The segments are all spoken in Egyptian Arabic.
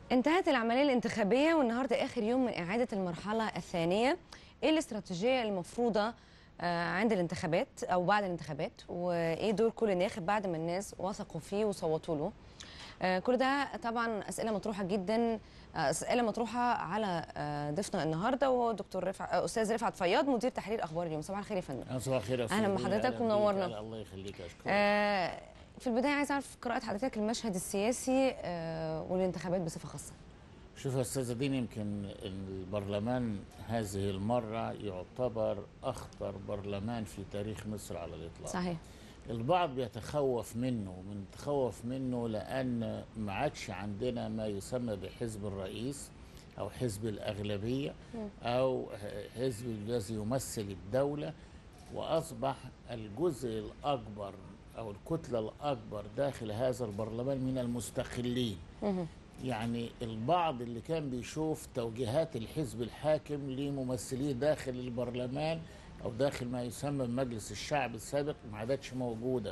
انتهت العملية الانتخابية والنهاردة آخر يوم من إعادة المرحلة الثانية إيه الاستراتيجية المفروضة آه، عند الانتخابات أو بعد الانتخابات وإيه دور كل ناخب بعد ما الناس وثقوا فيه وصوتوا له آه، كل ده طبعا أسئلة مطروحة جدا آه، أسئلة مطروحة على آه، ضيفنا النهاردة وهو دكتور رفع آه، أستاذ رفعت فياض مدير تحرير أخبار اليوم صباح الخير يا فندم أهلا صباح الخير يا أهلا أستاذ بحضرتك أهلا بيك. ومنورنا. أهلا، الله يخليك أشكرك آه، في البداية عايز أعرف قراءة حضرتك المشهد السياسي آه، والانتخابات بصفة خاصة شوف يا أستاذة دين يمكن البرلمان هذه المرة يعتبر أخطر برلمان في تاريخ مصر على الإطلاق صحيح البعض بيتخوف منه من تخوف منه لأن ما عادش عندنا ما يسمى بحزب الرئيس أو حزب الأغلبية أو حزب الذي يمثل الدولة وأصبح الجزء الأكبر أو الكتلة الأكبر داخل هذا البرلمان من المستقلين يعني البعض اللي كان بيشوف توجيهات الحزب الحاكم لممثليه داخل البرلمان او داخل ما يسمى بمجلس الشعب السابق ما عادتش موجوده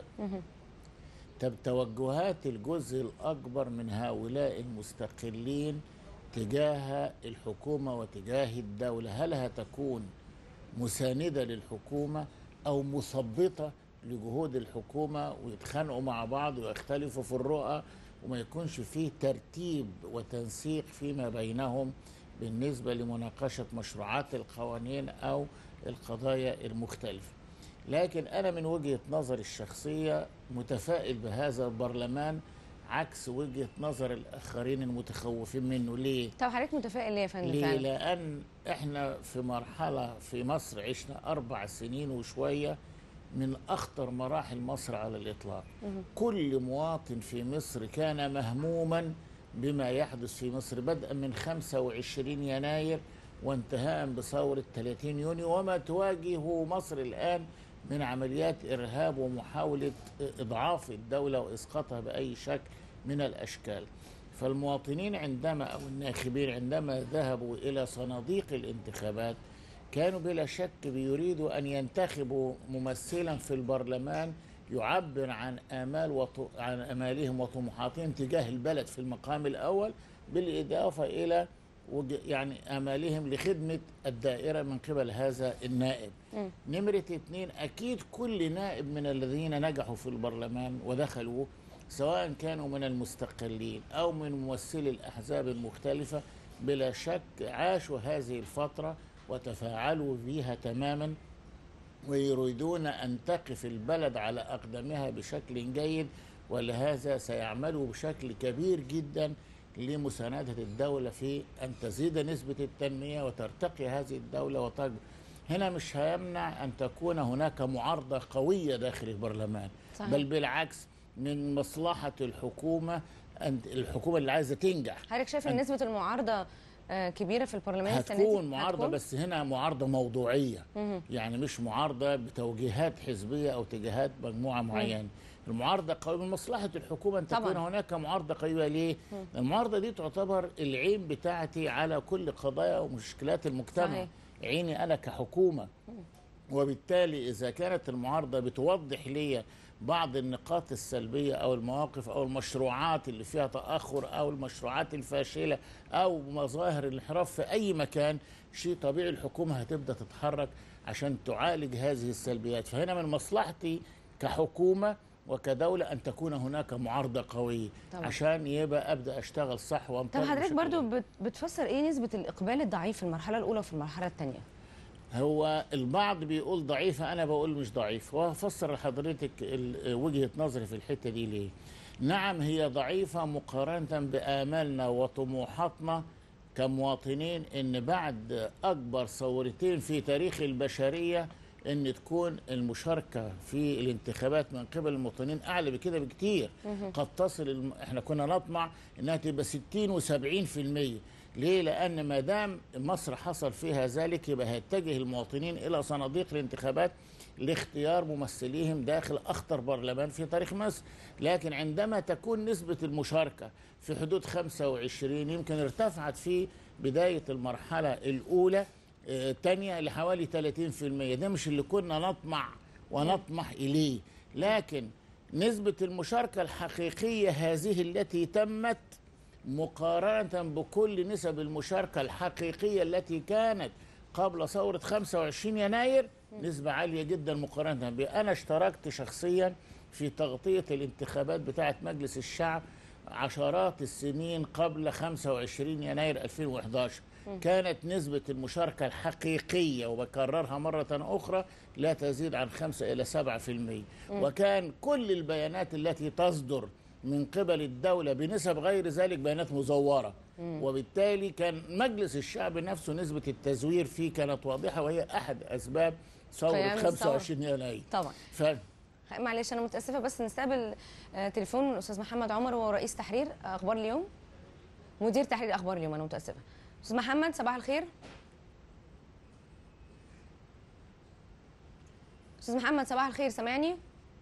طب توجهات الجزء الاكبر من هؤلاء المستقلين تجاه الحكومه وتجاه الدوله هل هتكون مسانده للحكومه او مثبطه لجهود الحكومه ويتخانقوا مع بعض ويختلفوا في الرؤى وما يكونش فيه ترتيب وتنسيق فيما بينهم بالنسبه لمناقشه مشروعات القوانين او القضايا المختلفه. لكن انا من وجهه نظري الشخصيه متفائل بهذا البرلمان عكس وجهه نظر الاخرين المتخوفين منه ليه؟ طب حضرتك متفائل ليه يا فندم ليه؟ فعلا؟ لأن إحنا في مرحلة في مصر عشنا أربع سنين وشوية من أخطر مراحل مصر على الإطلاق كل مواطن في مصر كان مهموما بما يحدث في مصر بدءا من 25 يناير وانتهاء بثورة 30 يونيو وما تواجهه مصر الآن من عمليات إرهاب ومحاولة إضعاف الدولة وإسقاطها بأي شكل من الأشكال فالمواطنين عندما أو الناخبين عندما ذهبوا إلى صناديق الانتخابات كانوا بلا شك بيريدوا أن ينتخبوا ممثلا في البرلمان يعبر عن آمال وط... عن آمالهم وطموحاتهم تجاه البلد في المقام الأول بالإضافة إلى وج... يعني آمالهم لخدمة الدائرة من قبل هذا النائب نمرة اثنين أكيد كل نائب من الذين نجحوا في البرلمان ودخلوا سواء كانوا من المستقلين أو من ممثلي الأحزاب المختلفة بلا شك عاشوا هذه الفترة وتفاعلوا فيها تماما ويريدون أن تقف البلد على أقدامها بشكل جيد ولهذا سيعملوا بشكل كبير جدا لمساندة الدولة في أن تزيد نسبة التنمية وترتقي هذه الدولة وتكبر هنا مش هيمنع أن تكون هناك معارضة قوية داخل البرلمان صحيح. بل بالعكس من مصلحة الحكومة أن الحكومة اللي عايزة تنجح حضرتك شايف ان نسبه المعارضه آه، كبيره في البرلمان السنه دي هتكون معارضة هتكون؟ بس هنا معارضة موضوعية يعني مش معارضة بتوجيهات حزبية أو اتجاهات مجموعة معينة المعارضة قوية من مصلحة الحكومة أن تكون طبعاً. هناك معارضة قوية ليه؟ المعارضة دي تعتبر العين بتاعتي على كل قضايا ومشكلات المجتمع صحيح. عيني أنا كحكومة وبالتالي إذا كانت المعارضة بتوضح لي بعض النقاط السلبية أو المواقف أو المشروعات اللي فيها تأخر أو المشروعات الفاشلة أو مظاهر الانحراف في أي مكان شيء طبيعي الحكومة هتبدأ تتحرك عشان تعالج هذه السلبيات فهنا من مصلحتي كحكومة وكدولة أن تكون هناك معارضة قوية طبعا. عشان يبقى أبدأ أشتغل صح طب وأنطلق حضرتك بشكل برضو بت- بتفسر ايه نسبه الاقبال الضعيف في المرحله الاولى وفي المرحله الثانيه هو البعض بيقول ضعيفة أنا بقول مش ضعيف وهفسر لحضرتك ال- وجهة نظري في الحتة دي ليه نعم هي ضعيفة مقارنة بآمالنا وطموحاتنا كمواطنين إن بعد أكبر ثورتين في تاريخ البشرية إن تكون المشاركة في الانتخابات من قبل المواطنين أعلى بكده بكتير قد تصل الم... إحنا كنا نطمع إنها تبقى 60 و70 في المية ليه؟ لأن ما دام مصر حصل فيها ذلك يبقى هيتجه المواطنين إلى صناديق الانتخابات لاختيار ممثليهم داخل أخطر برلمان في تاريخ مصر لكن عندما تكون نسبة المشاركة في حدود 25 يمكن ارتفعت في بداية المرحلة الأولى آه، تانية لحوالي 30% ده مش اللي كنا نطمع ونطمح إليه لكن نسبة المشاركة الحقيقية هذه التي تمت مقارنة بكل نسب المشاركة الحقيقية التي كانت قبل ثورة 25 يناير نسبة عالية جدا مقارنة بها أنا اشتركت شخصيا في تغطية الانتخابات بتاعة مجلس الشعب عشرات السنين قبل 25 يناير 2011 كانت نسبة المشاركة الحقيقية وبكررها مرة أخرى لا تزيد عن 5 إلى 7% وكان كل البيانات التي تصدر من قبل الدولة بنسب غير ذلك بيانات مزورة وبالتالي كان مجلس الشعب نفسه نسبة التزوير فيه كانت واضحة وهي أحد أسباب ثورة قيام الثورة. 25 يناير طبعا ف... معلش انا متاسفه بس نستقبل آه، تليفون من الاستاذ محمد عمر وهو رئيس تحرير اخبار اليوم مدير تحرير اخبار اليوم انا متاسفه استاذ محمد صباح الخير استاذ محمد صباح الخير سامعني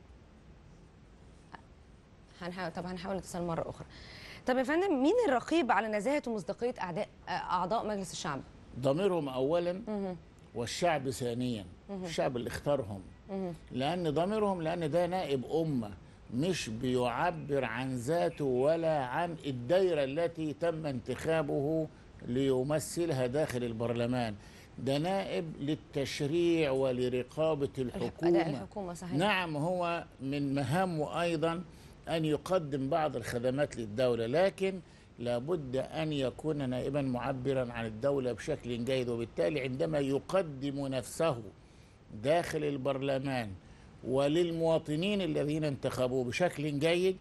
هنحاول طب هنحاول اتصال مره اخرى طب يا فندم مين الرقيب على نزاهه ومصداقيه اعداء آه، اعضاء مجلس الشعب ضميرهم اولا والشعب ثانيا الشعب اللي اختارهم لان ضميرهم لان ده نائب امه مش بيعبر عن ذاته ولا عن الدايره التي تم انتخابه ليمثلها داخل البرلمان ده نائب للتشريع ولرقابه الحكومه اداء الحكومه صحيح نعم هو من مهامه ايضا ان يقدم بعض الخدمات للدوله لكن لابد ان يكون نائبا معبرا عن الدوله بشكل جيد وبالتالي عندما يقدم نفسه داخل البرلمان وللمواطنين الذين انتخبوه بشكل جيد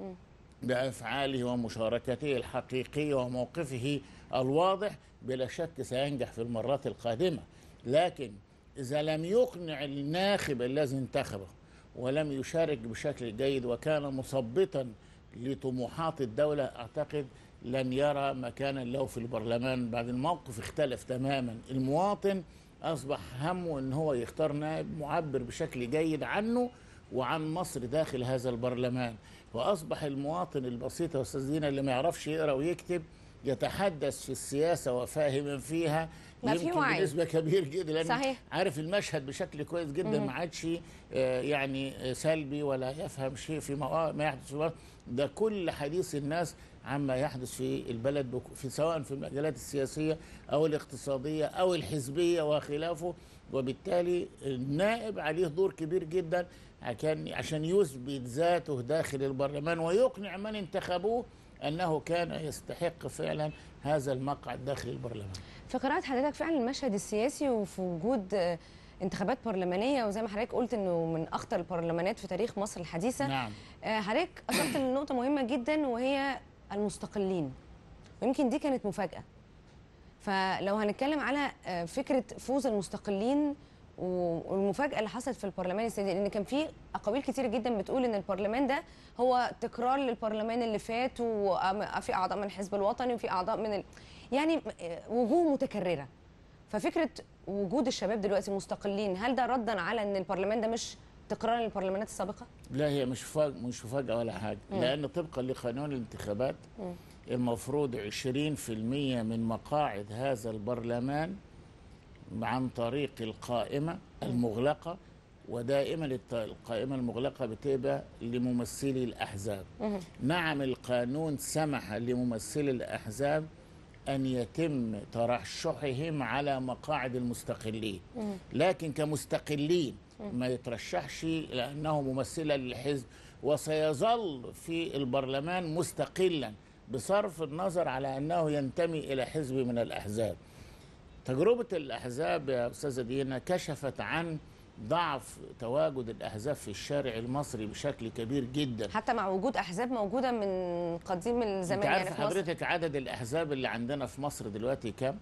بافعاله ومشاركته الحقيقيه وموقفه الواضح بلا شك سينجح في المرات القادمه لكن اذا لم يقنع الناخب الذي انتخبه ولم يشارك بشكل جيد وكان مثبطا لطموحات الدوله اعتقد لن يرى مكانا له في البرلمان بعد الموقف اختلف تماما المواطن اصبح همه ان هو يختار نائب معبر بشكل جيد عنه وعن مصر داخل هذا البرلمان واصبح المواطن البسيط يا استاذ دينا اللي ما يعرفش يقرا ويكتب يتحدث في السياسه وفاهم فيها ما في يمكن وعي. بنسبه كبير جدا لان صحيح. عارف المشهد بشكل كويس جدا ما عادش آه، يعني آه، سلبي ولا يفهم شيء في ما ما يحدث في مصر. ده كل حديث الناس عما يحدث في البلد بك- في سواء في المجالات السياسيه او الاقتصاديه او الحزبيه وخلافه وبالتالي النائب عليه دور كبير جدا عشان عشان يثبت ذاته داخل البرلمان ويقنع من انتخبوه انه كان يستحق فعلا هذا المقعد داخل البرلمان. في قراءة حضرتك فعلا المشهد السياسي وفي وجود آه، انتخابات برلمانية وزي ما حضرتك قلت انه من اخطر البرلمانات في تاريخ مصر الحديثة نعم آه، حضرتك اشرت لنقطة مهمة جدا وهي المستقلين ويمكن دي كانت مفاجأة فلو هنتكلم على آه، فكرة فوز المستقلين و- والمفاجأة اللي حصلت في البرلمان السنة دي لأن كان في أقاويل كتير جدا بتقول إن البرلمان ده هو تكرار للبرلمان اللي فات وفي أعضاء من الحزب الوطني وفي أعضاء من ال... يعني آه، وجوه متكررة ففكرة وجود الشباب دلوقتي مستقلين هل ده ردا على إن البرلمان ده مش تكرار للبرلمانات السابقة؟ لا هي مش فاج مش مفاجأة ولا حاجة لأن طبقا لقانون الانتخابات المفروض 20% من مقاعد هذا البرلمان عن طريق القائمة المغلقة ودائما الت- القائمة المغلقة بتبقى لممثلي الأحزاب نعم القانون سمح لممثلي الأحزاب أن يتم ترشحهم على مقاعد المستقلين لكن كمستقلين ما يترشحش لأنه ممثلا للحزب وسيظل في البرلمان مستقلا بصرف النظر على أنه ينتمي إلى حزب من الأحزاب تجربة الأحزاب يا أستاذة دينا كشفت عن ضعف تواجد الأحزاب في الشارع المصري بشكل كبير جدا حتى مع وجود أحزاب موجودة من قديم الزمان انت عارف يعني في مصر حضرتك عدد الأحزاب اللي عندنا في مصر دلوقتي كام؟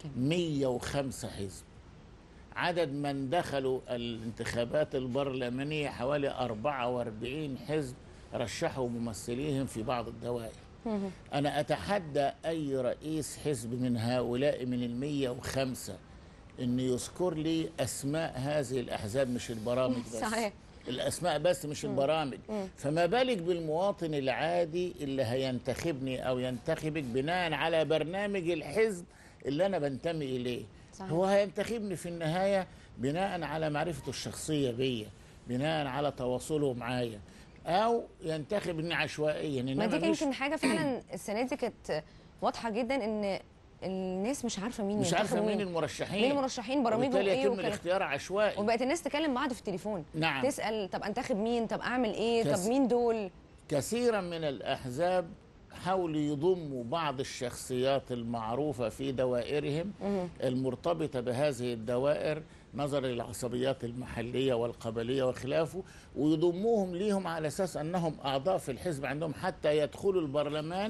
105 حزب عدد من دخلوا الانتخابات البرلمانية حوالي 44 حزب رشحوا ممثليهم في بعض الدوائر أنا أتحدى أي رئيس حزب من هؤلاء من المية وخمسة أن يذكر لي أسماء هذه الأحزاب مش البرامج بس صحيح. الأسماء بس مش البرامج فما بالك بالمواطن العادي اللي هينتخبني أو ينتخبك بناء على برنامج الحزب اللي أنا بنتمي إليه صحيح. هو هينتخبني في النهاية بناء على معرفته الشخصية بيا بناء على تواصله معايا او ينتخب عشوائيا ما انما دي مش يمكن حاجه فعلا السنه دي كانت واضحه جدا ان الناس مش عارفه مين مش عارفه ينتخبوا مين المرشحين مين المرشحين برامجهم وبالتالي ايه يتم وكلام الاختيار عشوائي وبقت الناس تكلم بعض في التليفون نعم. تسال طب انتخب مين طب اعمل ايه كس- طب مين دول كثيرا من الأحزاب حاولوا يضموا بعض الشخصيات المعروفة في دوائرهم المرتبطة بهذه الدوائر نظرا للعصبيات المحلية والقبلية وخلافه ويضموهم ليهم على أساس أنهم أعضاء في الحزب عندهم حتى يدخلوا البرلمان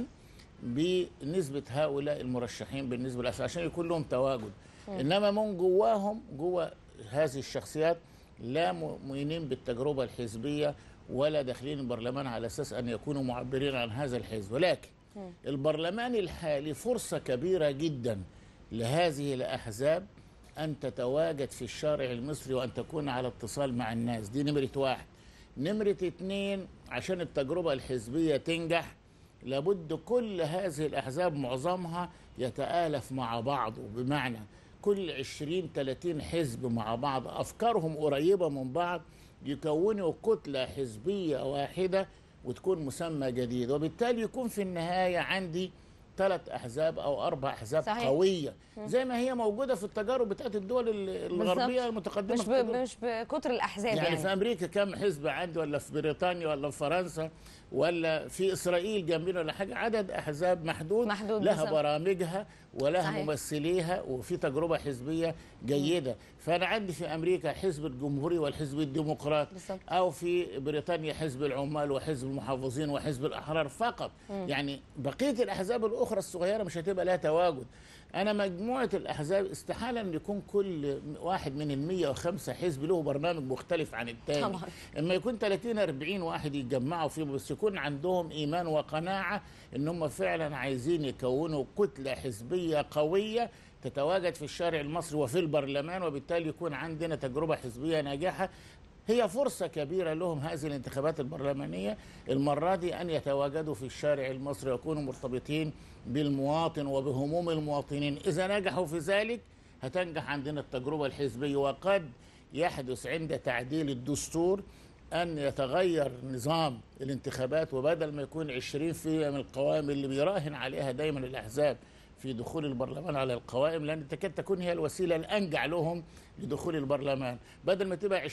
بنسبة هؤلاء المرشحين بالنسبة للأساس عشان يكون لهم تواجد إنما من جواهم جوا هذه الشخصيات لا مؤمنين بالتجربة الحزبية ولا داخلين البرلمان على أساس أن يكونوا معبرين عن هذا الحزب ولكن البرلمان الحالي فرصة كبيرة جدا لهذه الأحزاب أن تتواجد في الشارع المصري وأن تكون على اتصال مع الناس دي نمرة واحد نمرة اتنين عشان التجربة الحزبية تنجح لابد كل هذه الأحزاب معظمها يتآلف مع بعضه بمعنى كل 20 30 حزب مع بعض أفكارهم قريبة من بعض يكونوا كتلة حزبية واحدة وتكون مسمى جديد وبالتالي يكون في النهاية عندي ثلاث أحزاب أو أربع أحزاب صحيح. قوية زي ما هي موجودة في التجارب بتاعت الدول ال- الغربية بالظبط. المتقدمة مش في ب... التجارب. مش بكتر الاحزاب يعني, يعني, في امريكا كم حزب عنده ولا في بريطانيا ولا في فرنسا ولا في اسرائيل جنبنا ولا حاجه عدد احزاب محدود, محدود لها بالظبط. برامجها ولها صحيح. ممثليها وفي تجربه حزبيه جيده فانا عندي في امريكا حزب الجمهوري والحزب الديمقراطي بالظبط. او في بريطانيا حزب العمال وحزب المحافظين وحزب الاحرار فقط يعني بقيه الاحزاب الاخرى الصغيره مش هتبقى لها تواجد انا مجموعه الاحزاب استحاله ان يكون كل واحد من ال 105 حزب له برنامج مختلف عن الثاني طبعاً. اما يكون 30 40 واحد يتجمعوا فيه بس يكون عندهم ايمان وقناعه ان هم فعلا عايزين يكونوا كتله حزبيه قويه تتواجد في الشارع المصري وفي البرلمان وبالتالي يكون عندنا تجربه حزبيه ناجحه هي فرصة كبيرة لهم هذه الانتخابات البرلمانية المرة دي أن يتواجدوا في الشارع المصري ويكونوا مرتبطين بالمواطن وبهموم المواطنين إذا نجحوا في ذلك هتنجح عندنا التجربة الحزبية وقد يحدث عند تعديل الدستور أن يتغير نظام الانتخابات وبدل ما يكون 20% من القوائم اللي بيراهن عليها دايما الأحزاب في دخول البرلمان على القوائم لأن تكاد تكون هي الوسيلة الأنجع لهم لدخول البرلمان بدل ما تبقى 20%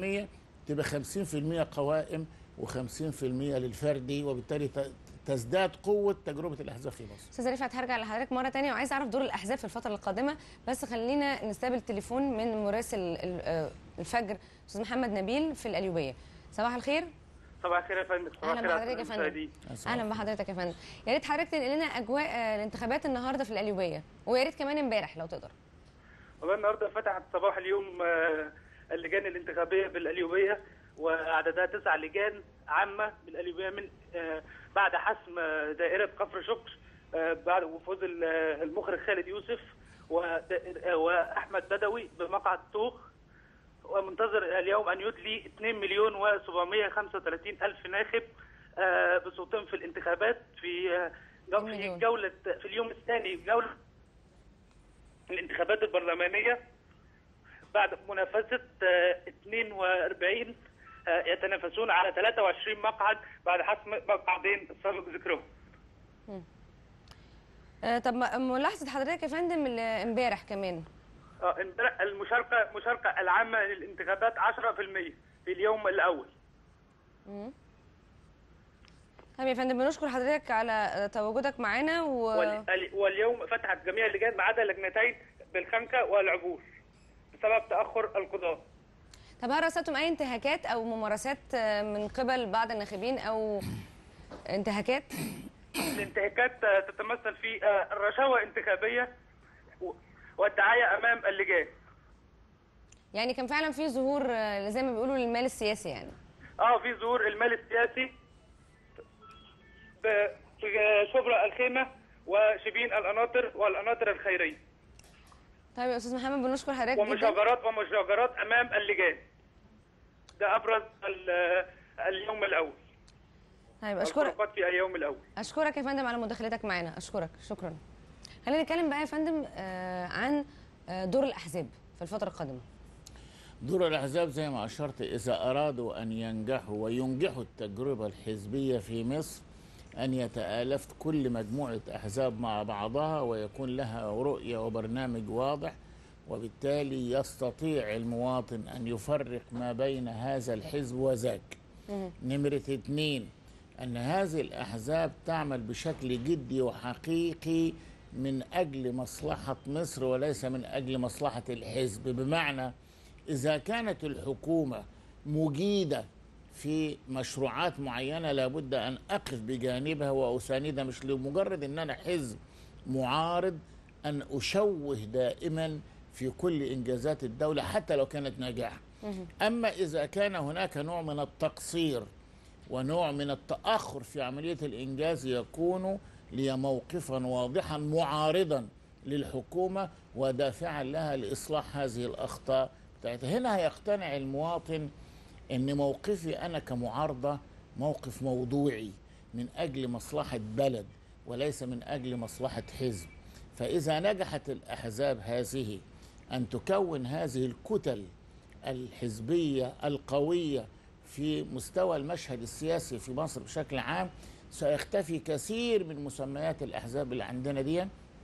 تبقى 50% قوائم و50% للفردي وبالتالي ت- تزداد قوة تجربة الأحزاب في مصر استاذ رفعت هرجع لحضرتك مره تانية وعايز اعرف دور الاحزاب في الفتره القادمه بس خلينا نستقبل تليفون من مراسل ال- آه، الفجر استاذ محمد نبيل في القليوبيه صباح الخير صباح الخير يا فندم صباح اهلا الخير على بحضرتك يا فندم المشاهدين. اهلا بحضرتك يا فندم يا ريت حضرتك تنقل لنا اجواء آه، الانتخابات النهارده في القليوبيه ويا ريت كمان امبارح لو تقدر والله النهارده فتحت صباح اليوم آه، اللجان الانتخابيه بالقليوبيه وعددها تسع لجان عامه بالقليوبيه من آه، بعد حسم آه، دائره كفر شكر آه، بعد وفوز ال- آه، المخرج خالد يوسف ود- آه، واحمد بدوي بمقعد طوخ ومنتظر اليوم ان يدلي 2 مليون و735 الف ناخب آه، بصوتهم في الانتخابات في آه، جو- في مليون. جوله في اليوم الثاني جوله الانتخابات البرلمانيه بعد منافسه آه، 42 آه، يتنافسون على 23 مقعد بعد حسم مقعدين سابق ذكرهم آه، طب ما- ملاحظه حضرتك يا فندم ال- امبارح كمان آه، امبارح المشاركه المشاركه العامه للانتخابات 10% في اليوم الاول طب يا فندم بنشكر حضرتك على آه، تواجدك معانا و... وال- واليوم فتحت جميع اللجان ما عدا لجنتين بالخنكه والعبور بسبب تاخر القضاه طب هل رصدتم اي انتهاكات او ممارسات آه، من قبل بعض الناخبين او انتهاكات الانتهاكات آه، تتمثل في آه، الرشاوى الانتخابيه و- والدعايه امام اللجان يعني كان فعلا في ظهور آه، زي ما بيقولوا للمال السياسي يعني اه في ظهور المال السياسي ب- في شبرا الخيمه وشبين القناطر والقناطر الخيريه طيب يا استاذ محمد بنشكر حضرتك جدا ومشاجرات ومشاجرات امام اللجان ده ابرز ال- اليوم الاول طيب اشكرك الخروجات في اليوم الاول اشكرك يا فندم على مداخلتك معانا اشكرك شكرا خلينا نتكلم بقى يا فندم آه، عن آه، دور الاحزاب في الفتره القادمه دور الأحزاب زي ما أشرت إذا أرادوا أن ينجحوا وينجحوا التجربة الحزبية في مصر أن يتآلف كل مجموعة أحزاب مع بعضها ويكون لها رؤية وبرنامج واضح وبالتالي يستطيع المواطن أن يفرق ما بين هذا الحزب وذاك نمرة اثنين أن هذه الأحزاب تعمل بشكل جدي وحقيقي من أجل مصلحة مصر وليس من أجل مصلحة الحزب بمعنى إذا كانت الحكومة مجيدة في مشروعات معينة لابد أن أقف بجانبها وأساندها مش لمجرد أن أنا حزب معارض أن أشوه دائما في كل إنجازات الدولة حتى لو كانت ناجحة أما إذا كان هناك نوع من التقصير ونوع من التأخر في عملية الإنجاز يكون لي موقفا واضحا معارضا للحكومة ودافعا لها لإصلاح هذه الأخطاء بتاعتها هنا هيقتنع المواطن أن موقفي أنا كمعارضة موقف موضوعي من أجل مصلحة بلد وليس من أجل مصلحة حزب فإذا نجحت الأحزاب هذه أن تكون هذه الكتل الحزبية القوية في مستوى المشهد السياسي في مصر بشكل عام سيختفي كثير من مسميات الأحزاب اللي عندنا دي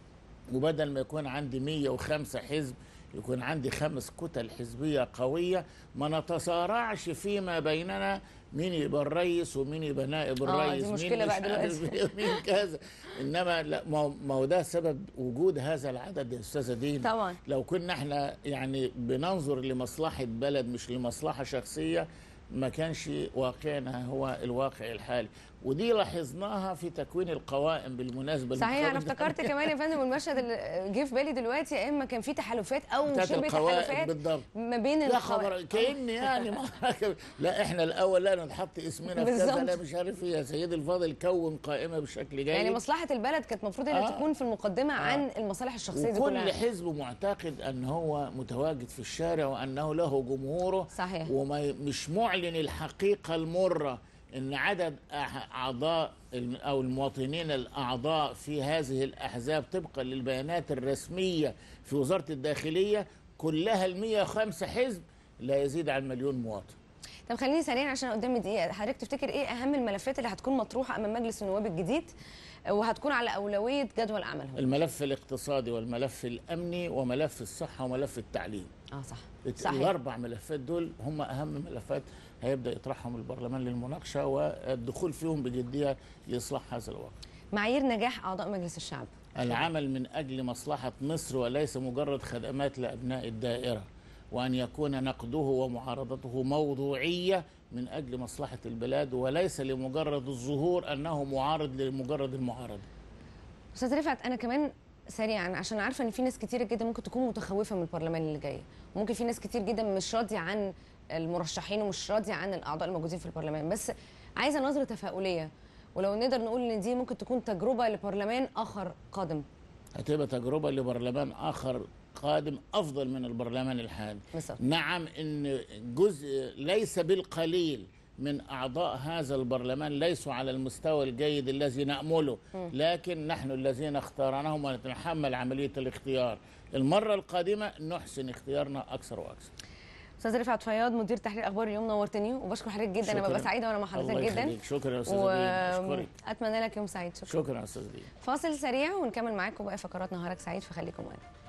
وبدل ما يكون عندي 105 حزب يكون عندي خمس كتل حزبية قوية ما نتصارعش فيما بيننا مين يبقى الرئيس ومين يبقى نائب آه، الرئيس دي مين مشكلة مش بقى عارف دلوقتي. إيه ومين كذا انما لا ما هو- ما هو ده سبب وجود هذا العدد يا استاذه دين طبعا لو كنا احنا يعني بننظر لمصلحة بلد مش لمصلحة شخصية ما كانش واقعنا هو الواقع الحالي ودي لاحظناها في تكوين القوائم بالمناسبة صحيح انا المقابل- افتكرت كمان يا فندم المشهد اللي جه في بالي دلوقتي يا اما كان في تحالفات او بتاعت شبه القوائم تحالفات بالضبط ما بين لا خبر القوائم كأن يعني ما لا احنا الاول لا نحط اسمنا في كذا بالظبط. لا مش عارف ايه يا سيدي الفاضل كون قائمه بشكل جيد يعني مصلحه البلد كانت المفروض انها آه. تكون في المقدمه عن المصالح الشخصيه دي وكل كلها حزب معتقد ان هو متواجد في الشارع وانه له جمهوره صحيح. ومش معلن الحقيقه المره ان عدد أح- اعضاء الم- او المواطنين الاعضاء في هذه الاحزاب طبقا للبيانات الرسميه في وزاره الداخليه كلها ال 105 حزب لا يزيد عن مليون مواطن طب خليني سريعا عشان قدامي دقيقه حضرتك تفتكر ايه اهم الملفات اللي هتكون مطروحه امام مجلس النواب الجديد وهتكون على اولويه جدول اعمالهم الملف الاقتصادي والملف الامني وملف الصحه وملف التعليم اه صح الت- صحيح الاربع ملفات دول هم اهم ملفات هيبدا يطرحهم البرلمان للمناقشه والدخول فيهم بجديه لاصلاح هذا الواقع. معايير نجاح اعضاء مجلس الشعب العمل من اجل مصلحه مصر وليس مجرد خدمات لابناء الدائره وان يكون نقده ومعارضته موضوعيه من اجل مصلحه البلاد وليس لمجرد الظهور انه معارض لمجرد المعارضه. استاذ رفعت انا كمان سريعا عشان عارفه ان في ناس كتير جدا ممكن تكون متخوفه من البرلمان اللي جاي وممكن في ناس كتير جدا مش راضيه عن المرشحين ومش راضيه عن الاعضاء الموجودين في البرلمان بس عايزه نظره تفاؤليه ولو نقدر نقول ان دي ممكن تكون تجربه لبرلمان اخر قادم هتبقى تجربه لبرلمان اخر قادم افضل من البرلمان الحالي. بالظبط نعم ان جزء ليس بالقليل من اعضاء هذا البرلمان ليسوا على المستوى الجيد الذي نامله لكن نحن الذين اختارناهم ونتحمل عمليه الاختيار المره القادمه نحسن اختيارنا اكثر واكثر استاذ رفعت فياض مدير تحرير اخبار اليوم نورتني وبشكر حضرتك جدا انا شكراً. ببقى سعيده وانا مع حضرتك الله جدا يخليك. شكرا يا استاذ دين اشكرك واتمنى لك يوم سعيد شكرا شكرا يا استاذ دين فاصل سريع ونكمل معاكم باقي فقرات نهارك سعيد فخليكم معانا